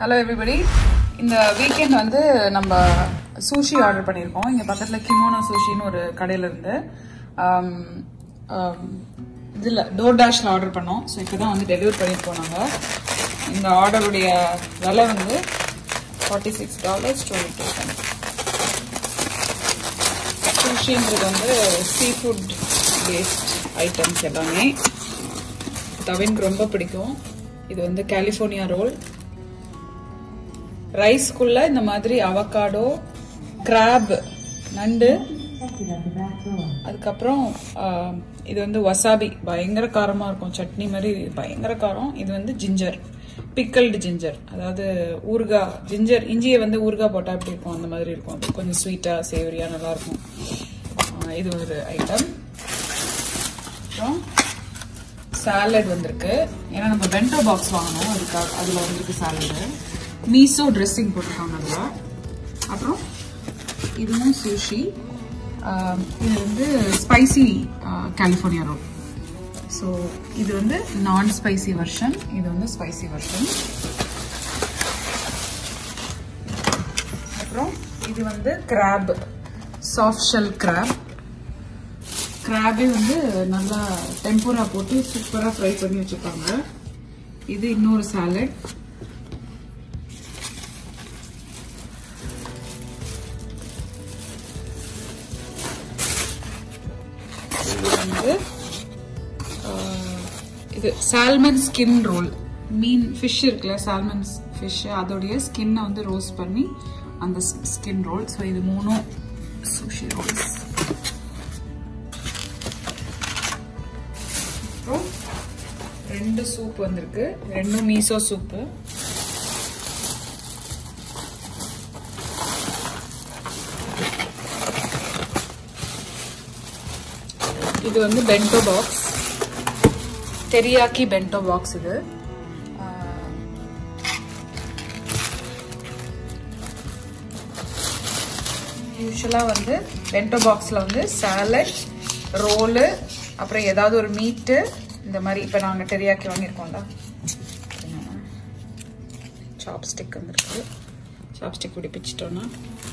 Hello everybody இந்த weekend வந்து நம்ம சூஷி ஆர்டர் பண்ணியிருக்கோம் இங்கே பக்கத்தில் கிமோனோ சூஷின்னு ஒரு கடையில் இருந்து இதில் டோர் டேஷில் ஆர்டர் பண்ணோம் ஸோ இப்போ தான் வந்து டெலிவரி பண்ணியிருக்கோம் நாங்கள் இந்த ஆர்டருடைய விலை வந்து forty six dollars twenty two cent சூஷின்றது வந்து சீ ஃபுட் பேஸ்ட் ஐட்டம்ஸ் எல்லாமே தவின்க்கு ரொம்ப பிடிக்கும் இது வந்து கலிஃபோர்னியா ரோல் ரைஸ்க்குள்ள இந்த மாதிரி அவகாடோ கிராப் நண்டு அதுக்கப்புறம் ஆஹ், இது வந்து வசாபி பயங்கர காரமா இருக்கும் சட்னி மாதிரி பயங்கர காரம் இது வந்து ஜிஞ்சர் பிக்கல்டு ஜிஞ்சர் அதாவது ஊறுகாய் ஜிஞ்சர் இஞ்சியை வந்து ஊறுகாய் போட்டா எப்படி இருக்கும் அந்த மாதிரி இருக்கும் அது கொஞ்சம் ஸ்வீட்டா சேவரியா நல்லா இருக்கும் ஆஹ், இது ஒரு ஐட்டம் அப்புறம் சாலட் வந்திருக்கு ஏன்னா நம்ம பென்டோ பாக்ஸ் வாங்கணும் அதுக்காக அதில் வந்திருக்கு சாலடு மீசோ ட்ரெஸ்ஸிங் போட்டிருக்காங்க அதில் அப்புறம் இதுவும் சூஷி இது வந்து ஸ்பைசி கலிஃபோர்னியா ரோல் ஸோ இது வந்து நான் ஸ்பைசி வெர்ஷன் இது வந்து ஸ்பைசி வெர்ஷன் அப்புறம் இது வந்து கிராப் சாஃப்ட் ஷெல் கிராப் கிராபே வந்து நல்லா டெம்பூரா போட்டு சூப்பராக ஃப்ரை பண்ணி வச்சுருப்பாங்க இது இன்னொரு சாலட் இது வந்து ஆஹ், இது சால்மன் ஸ்கின் ரோல் மீன் ஃபிஷ் இருக்குல்ல சால்மன் ஃபிஷ் அதோடைய ஸ்கின்னை வந்து ரோஸ்ட் பண்ணி அந்த ஸ்கின் ரோல் ஸோ இது மூணும் சுஷி ரோல்ஸ் அப்புறம் ரெண்டு சூப் வந்திருக்கு ரெண்டும் மீசோ சூப்பு இது வந்து bento box teriyaki bento box இது யூஸ்வலாக வந்து பென்டோ பாக்ஸில் வந்து சாலட் ரோலு அப்புறம் ஏதாவது ஒரு மீட்டு இந்த மாதிரி இப்போ நாங்கள் டெரியாக்கி வாங்கியிருக்கோம்ல சாப்ஸ்டிக் வந்துருக்கு சாப்ஸ்டிக் பிடிப்பிச்சிட்டோன்னா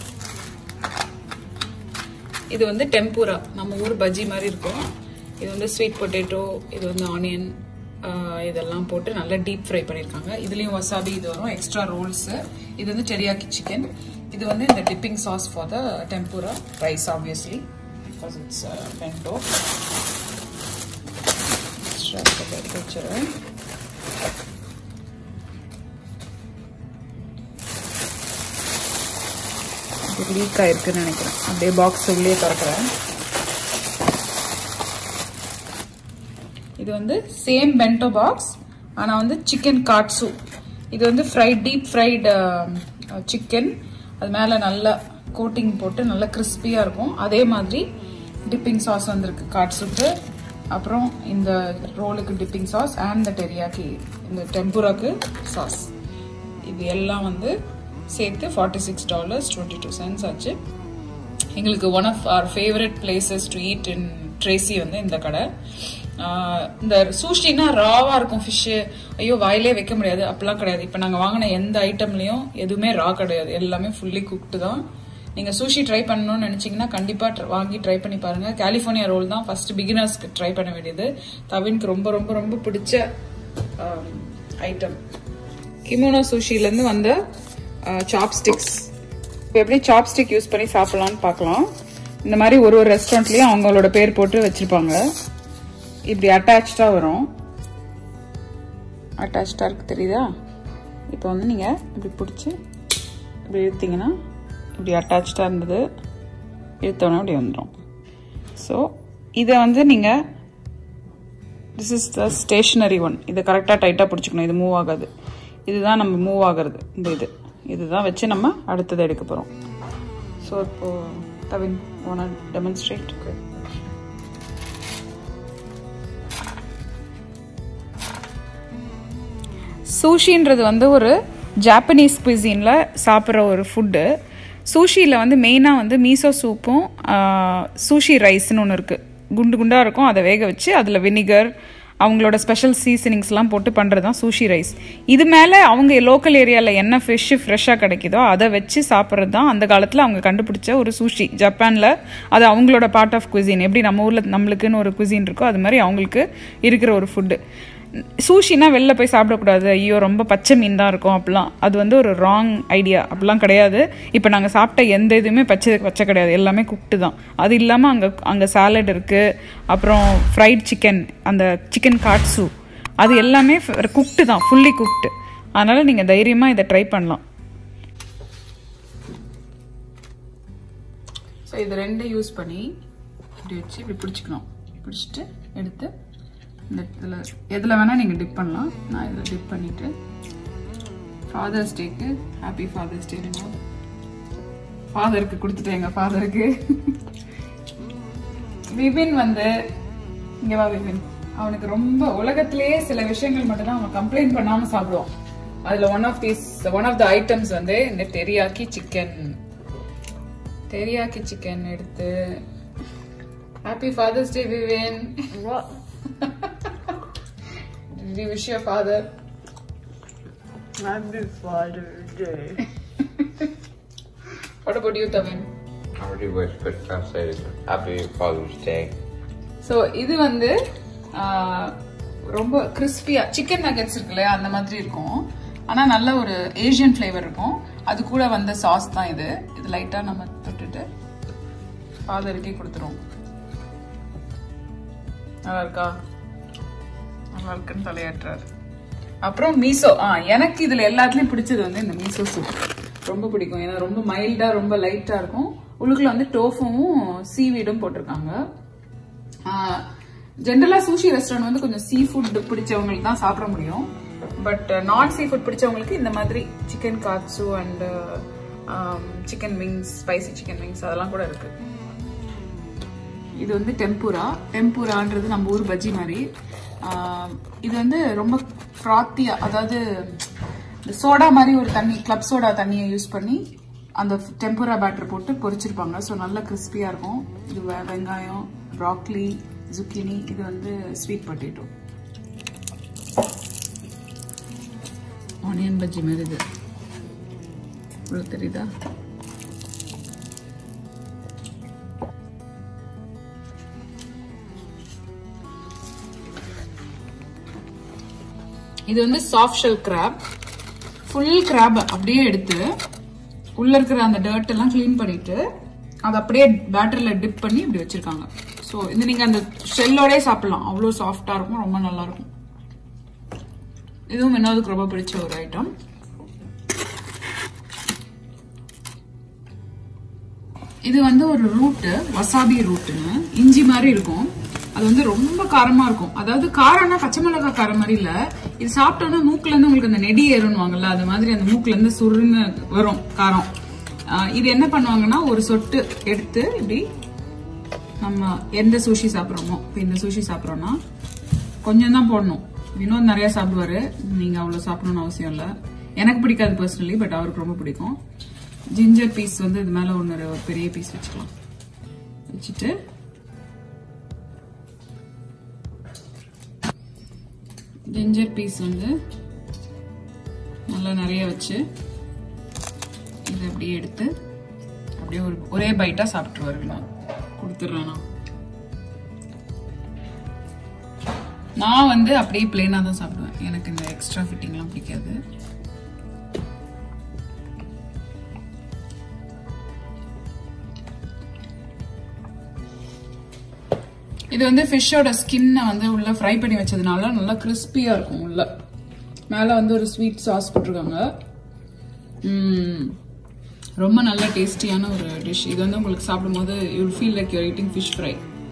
இது வந்து டெம்பூரா நம்ம ஊர் பஜ்ஜி மாதிரி இருக்கும் இது வந்து ஸ்வீட் பொட்டேட்டோ இது வந்து ஆனியன் இதெல்லாம் போட்டு நல்லா டீப் ஃப்ரை பண்ணியிருக்காங்க இதுலேயும் வசாபி இது வரும் எக்ஸ்ட்ரா ரோல்ஸு இது வந்து டெரியாக்கி சிக்கன் இது வந்து இந்த dipping sauce for the tempura rice obviously because it's bento extra எடுத்து வச்சுருவேன் இது லீக் ஆயிருக்குன்னு நினைக்கிறேன் அப்படியே பாக்ஸ் உள்ளே திறக்கிறேன் இது வந்து சேம் பென்டோ பாக்ஸ் ஆனால் வந்து சிக்கன் காட்ஸு இது வந்து ஃப்ரைட் டீப் ஃப்ரைடு சிக்கன் அது மேலே நல்லா கோட்டிங் போட்டு நல்லா கிறிஸ்பியாக இருக்கும் அதே மாதிரி டிப்பிங் சாஸ் வந்திருக்கு காட்ஸுக்கு அப்புறம் இந்த ரோலுக்கு டிப்பிங் சாஸ் அண்ட் இந்த டெரியாக்கி இந்த டெம்பூராக்கு சாஸ் இது எல்லாம் வந்து சேர்த்து forty six dollars twenty two cents ஆச்சு எங்களுக்கு one of our favourite places to eat in Tracy வந்து இந்த கடை ஆஹ் இந்த சூஷினா ராவா இருக்கும் ஃபிஷ்ஷு ஐயோ வாயிலே வைக்க முடியாது அப்படிலாம் கிடையாது இப்போ நாங்கள் வாங்கின எந்த ஐட்டம்லையும் எதுவுமே ரா கிடையாது எல்லாமே ஃபுல்லி குக்டு தான் நீங்கள் சூஷி ட்ரை பண்ணணும்னு நினச்சிங்கன்னா கண்டிப்பாக வாங்கி ட்ரை பண்ணி பாருங்கள் கலிஃபோர்னியா ரோல் தான் ஃபர்ஸ்ட் பிகினர்ஸ்க்கு ட்ரை பண்ண வேண்டியது தவின்க்கு ரொம்ப ரொம்ப ரொம்ப பிடிச்ச ஐட்டம் கிமோனோ சூஷிலேருந்து வந்த சாப்ஸ்டிக்ஸ் இப்போ எப்படி சாப்ஸ்டிக் யூஸ் பண்ணி சாப்பிடலாம்னு பார்க்கலாம் இந்த மாதிரி ஒரு ஒரு ரெஸ்டாரண்ட்லேயும் அவங்களோட பேர் போட்டு வச்சுருப்பாங்க இப்படி அட்டாச்சாக வரும் அட்டாச்சாக இருக்கு தெரியுதா இப்போ வந்து நீங்கள் இப்படி பிடிச்சி இப்படி இழுத்தீங்கன்னா இப்படி அட்டாச்சாக இருந்தது இழுத்தோன்னே இப்படி வந்துடும் ஸோ இதை வந்து நீங்கள் this is the stationary one இதை கரெக்டாக டைட்டாக பிடிச்சிக்கணும் இது மூவ் ஆகாது இதுதான் நம்ம மூவ் ஆகிறது இந்த இது இதுதான் வச்சு நம்ம அடுத்தது எடுக்க போகிறோம் ஸோ இப்போ தவின் ஒன் டெமான்ஸ்ட்ரேட் சூஷின்றது வந்து ஒரு ஜாப்பனீஸ் குவிசீனில் சாப்பிட்ற ஒரு ஃபுட்டு சூஷியில் வந்து மெயினாக வந்து மீசோ சூப்பும் சூஷி ரைஸ்னு ஒன்று இருக்குது குண்டு குண்டாக இருக்கும் அதை வேக வச்சு அதில் வினிகர் அவங்களோட ஸ்பெஷல் சீசனிங்ஸ்லாம் போட்டு பண்ணுறது தான் சூஷி ரைஸ் இது மேலே அவங்க லோக்கல் ஏரியாவில் என்ன ஃபிஷ்ஷு ஃப்ரெஷ்ஷாக கிடைக்குதோ அதை வச்சு சாப்பிட்றது தான் அந்த காலத்தில் அவங்க கண்டுபிடிச்ச ஒரு சூஷி ஜப்பானில் அது அவங்களோட பார்ட் ஆஃப் குசின் எப்படி நம்ம ஊரில் நம்மளுக்குன்னு ஒரு குசின் இருக்கோ அது மாதிரி அவங்களுக்கு இருக்கிற ஒரு ஃபுட்டு சூஷினா வெளில போய் சாப்பிடக்கூடாது ஐயோ ரொம்ப பச்சை மீன் தான் இருக்கும் அப்படிலாம் அது வந்து ஒரு ராங் ஐடியா அப்படிலாம் கிடையாது இப்போ நாங்கள் சாப்பிட்ட எந்த இதுவுமே பச்சை பச்சை கிடையாது எல்லாமே குக்டு தான் அது இல்லாமல் அங்கே அங்கே சாலட் இருக்குது அப்புறம் ஃப்ரைட் சிக்கன் அந்த சிக்கன் காட்ஸு அது எல்லாமே குக்டு தான் ஃபுல்லி குக்டு அதனால் நீங்கள் தைரியமாக இதை ட்ரை பண்ணலாம் ஸோ இது ரெண்டும் யூஸ் பண்ணி இப்படி வச்சு இப்படி பிடிச்சிக்கணும் பிடிச்சிட்டு எடுத்து இந்த இதில் எதில் வேணால் நீங்கள் டிப் பண்ணலாம் நான் இதில் டிப் பண்ணிவிட்டு ஃபாதர்ஸ் டேக்கு ஹாப்பி ஃபாதர்ஸ் டே ஃபாதருக்கு கொடுத்துட்டேன் எங்கள் ஃபாதருக்கு விபின் வந்து இங்கே வா விபின் அவனுக்கு ரொம்ப உலகத்திலேயே சில விஷயங்கள் மட்டும் தான் அவன் கம்ப்ளைண்ட் பண்ணாமல் சாப்பிடுவான் அதில் one of these one of the items வந்து இந்த டெரியாக்கி சிக்கன் டெரியாக்கி சிக்கன் எடுத்து happy Father's Day Vivin Did you wish your father? Happy Father's Day. What about you, Tavin? I already wish, but I'll say it. Happy Father's Day. So இது வந்து ஆஹ், ரொம்ப கிறிஸ்பியா chicken nuggets இருக்கு இல்லையா அந்த மாதிரி இருக்கும் ஆனால் நல்ல ஒரு ஏஷியன் ஃப்ளேவர் இருக்கும் அது கூட வந்த சாஸ் தான் இது இது லைட்டாக நம்ம தொட்டுட்டு ஃபாதருக்கே கொடுத்துருவோம் நல்லா இருக்கா நல்லா இருக்குன்னு தலையாட்டுறாரு அப்புறம் மீசோ ஆ எனக்கு இதுல எல்லாத்துலயும் பிடிச்சது வந்து இந்த மீசோ சூப் ரொம்ப பிடிக்கும் ஏன்னா ரொம்ப மைல்டா ரொம்ப லைட்டா இருக்கும் உள்ளுக்குள்ள வந்து டோஃபும் சீவீடும் போட்டிருக்காங்க ஜென்ரலா சூஷி ரெஸ்டாரண்ட் வந்து கொஞ்சம் சீ ஃபுட் பிடிச்சவங்களுக்கு தான் சாப்பிட முடியும் பட் நான் சீ ஃபுட் பிடிச்சவங்களுக்கு இந்த மாதிரி chicken katsu and chicken wings spicy chicken wings அதெல்லாம் கூட இருக்கு இது வந்து டெம்பூரா டெம்பூரான்றது நம்ம ஊர் பஜ்ஜி மாதிரி ஆஹ் இது வந்து ரொம்ப ஃப்ராத்தியா அதாவது இந்த சோடா மாதிரி ஒரு தண்ணி கிளப் சோடா தண்ணியை யூஸ் பண்ணி அந்த டெம்பூரா பேட்டர் போட்டு பொரிச்சிருப்பாங்க ஸோ நல்ல கிறிஸ்பியாக இருக்கும் இது வெ- வெங்காயம் ப்ராக்லி zucchini இது வந்து ஸ்வீட் பொட்டேட்டோ ஆனியன் பஜ்ஜி மாதிரி இது உங்களுக்கு தெரியுதா இது வந்து soft shell crab full crab அப்படியே எடுத்து உள்ள இருக்கிற அந்த டர்ட் எல்லாம் க்ளீன் பண்ணிட்டு அதை அப்படியே பேட்டர்ல டிப் பண்ணி இப்படி வச்சிருக்காங்க ஸோ இது நீங்க அந்த ஷெல்லோடே சாப்பிடலாம் அவ்வளோ சாஃப்டா இருக்கும் ரொம்ப நல்லா இருக்கும் இதுவும் வினோதுக்கு ரொம்ப பிடிச்ச ஒரு ஐட்டம் இது வந்து ஒரு ரூட்டு வசாபி ரூட்டுன்னு இஞ்சி மாதிரி இருக்கும் அது வந்து ரொம்ப காரமா இருக்கும் அதாவது காரம்னா பச்சை மிளகாய் காரம் மாதிரி இல்ல இது சாப்பிட்டோன்னா மூக்குல இருந்து உங்களுக்கு அந்த நெடி ஏறுன்னுவாங்கல்ல அது மாதிரி அந்த மூக்குல இருந்து சுருன்னு வரும் காரம் ஆஹ் இது என்ன பண்ணுவாங்கன்னா ஒரு சொட்டு எடுத்து இப்படி நம்ம எந்த சூஷி சாப்பிட்றோமோ இப்போ இந்த சூஷி சாப்பிட்றோம்னா கொஞ்சம் தான் போடணும் வினோத் நிறைய சாப்பிடுவாரு நீங்க அவ்வளவு சாப்பிடணும்னு அவசியம் இல்லை எனக்கு பிடிக்காது பர்சனலி பட் அவருக்கு ரொம்ப பிடிக்கும் ஜிஞ்சர் பீஸ் வந்து இது மேல ஒன்று ஒரு பெரிய பீஸ் வச்சுக்கலாம் வச்சுட்டு ஜிஞ்சர் பீஸ் வந்து நல்லா நிறைய வச்சு இதை அப்படியே எடுத்து அப்படியே ஒரு ஒரே பைட்டா சாப்பிட்டு வருவேன் கொடுத்துட்றேன் நான் நான் வந்து அப்படியே பிளெயினாக தான் சாப்பிடுவேன் எனக்கு இந்த எக்ஸ்ட்ரா ஃபிட்டிங்லாம் பிடிக்காது இது வந்து ஃபிஷ்ஷோட ஸ்கின்னை வந்து உள்ள ஃப்ரை பண்ணி வச்சதுனால நல்லா கிறிஸ்பியாக இருக்கும் உள்ள மேலே வந்து ஒரு ஸ்வீட் சாஸ் போட்டிருக்காங்க ம், ரொம்ப நல்ல டேஸ்டியான ஒரு டிஷ் இது வந்து உங்களுக்கு சாப்பிடும்போது you feel like you're eating fish fry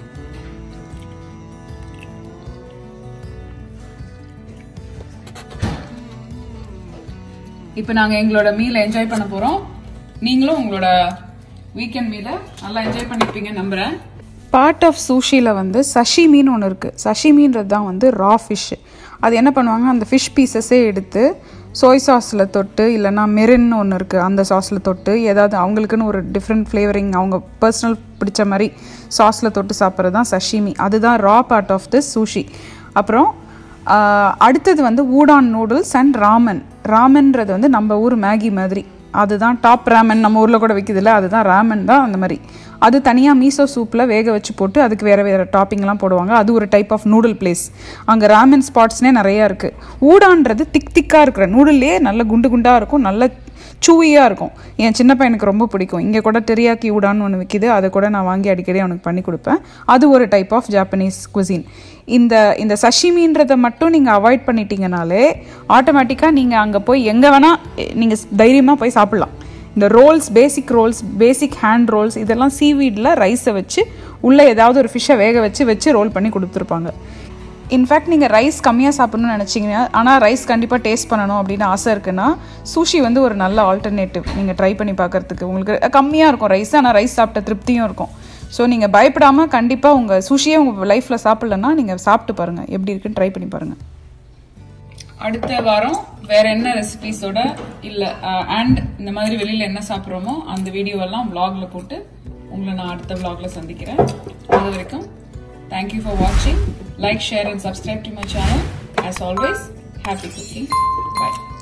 இப்போ நாங்கள் எங்களோட மீலை என்ஜாய் பண்ண போகிறோம் நீங்களும் உங்களோட வீக்கெண்ட் மீலை நல்லா என்ஜாய் பண்ணிருப்பீங்க நம்புகிறேன் பார்ட் ஆஃப் சூஷியில் வந்து சஷிமின்னு ஒன்று இருக்குது சஷிமின்றது தான் வந்து ரா ஃபிஷ் அது என்ன பண்ணுவாங்க அந்த ஃபிஷ் பீசஸே எடுத்து சோய் சாஸில் தொட்டு இல்லைன்னா மெரின்னு ஒன்று இருக்குது அந்த சாஸில் தொட்டு ஏதாவது அவங்களுக்குன்னு ஒரு டிஃப்ரெண்ட் ஃப்ளேவரிங் அவங்க பர்சனல் பிடிச்ச மாதிரி சாஸில் தொட்டு சாப்பிட்றது தான் சஷிமி அதுதான் raw part of this sushi அப்புறம் ஆஹ், அடுத்தது வந்து ஊடான் நூடுல்ஸ் அண்ட் ராமன் ராமன்றது வந்து நம்ம ஊர் மேகி மாதிரி அதுதான் டாப் ராமன் நம்ம ஊரில் கூட விற்கிதுல்ல அதுதான் ராமன் தான் அந்த மாதிரி அது தனியாக மீசோ சூப்பில் வேக வச்சு போட்டு அதுக்கு வேறு வேறு டாப்பிங்லாம் போடுவாங்க அது ஒரு டைப் ஆஃப் நூடுல் பிளேஸ் அங்கே ராமன் ஸ்பாட்ஸ்னே நிறையா இருக்குது ஊடான்றது திக் திக்காக இருக்கிற நூடுல்லே நல்ல குண்டு குண்டாக இருக்கும் நல்ல சூவியாக இருக்கும் என் சின்ன பையனுக்கு ரொம்ப பிடிக்கும் இங்கே கூட டெரியாக்கி ஊடான்னு ஒன்று விற்கிது அதை கூட நான் வாங்கி அடிக்கடி அவனுக்கு பண்ணி கொடுப்பேன் அது ஒரு டைப் ஆஃப் ஜாப்பனீஸ் குசின் இந்த இந்த சஷிமின்றதை மட்டும் நீங்கள் அவாய்ட் பண்ணிட்டீங்கனாலே ஆட்டோமேட்டிக்காக நீங்கள் அங்கே போய் எங்கே வேணால் நீங்கள் தைரியமாக போய் சாப்பிட்லாம் இந்த rolls basic rolls basic hand rolls இதெல்லாம் சீவீடில் ரைஸை வச்சு உள்ளே ஏதாவது ஒரு ஃபிஷ்ஷை வேக வச்சு வச்சு ரோல் பண்ணி கொடுத்துருப்பாங்க இன்ஃபேக்ட் நீங்கள் ரைஸ் கம்மியாக சாப்பிடணும்னு நினச்சிங்க ஆனால் ரைஸ் கண்டிப்பாக டேஸ்ட் பண்ணணும் அப்படின்னு ஆசை இருக்குன்னா சூஷி வந்து ஒரு நல்ல ஆல்டர்னேட்டிவ் நீங்கள் ட்ரை பண்ணி பார்க்கறதுக்கு உங்களுக்கு கம்மியாக இருக்கும் ரைஸ் ஆனால் ரைஸ் சாப்பிட்ட திருப்தியும் இருக்கும் ஸோ நீங்கள் பயப்படாமல் கண்டிப்பாக உங்கள் சூஷியே உங்கள் லைஃப்பில் சாப்பிட்லன்னா நீங்கள் சாப்பிட்டு பாருங்கள் எப்படி இருக்குன்னு ட்ரை பண்ணி பாருங்கள் அடுத்த வாரம் வேற என்ன ரெசிபிஸோட இல்ல அண்ட் இந்த மாதிரி வெளியில என்ன சாப்பிட்றோமோ அந்த வீடியோவெல்லாம் vlogல போட்டு உங்களை நான் அடுத்த vlogல சந்திக்கிறேன் அது வரைக்கும் தேங்க்யூ ஃபார் வாட்சிங் like share and subscribe to my channel as always happy cooking by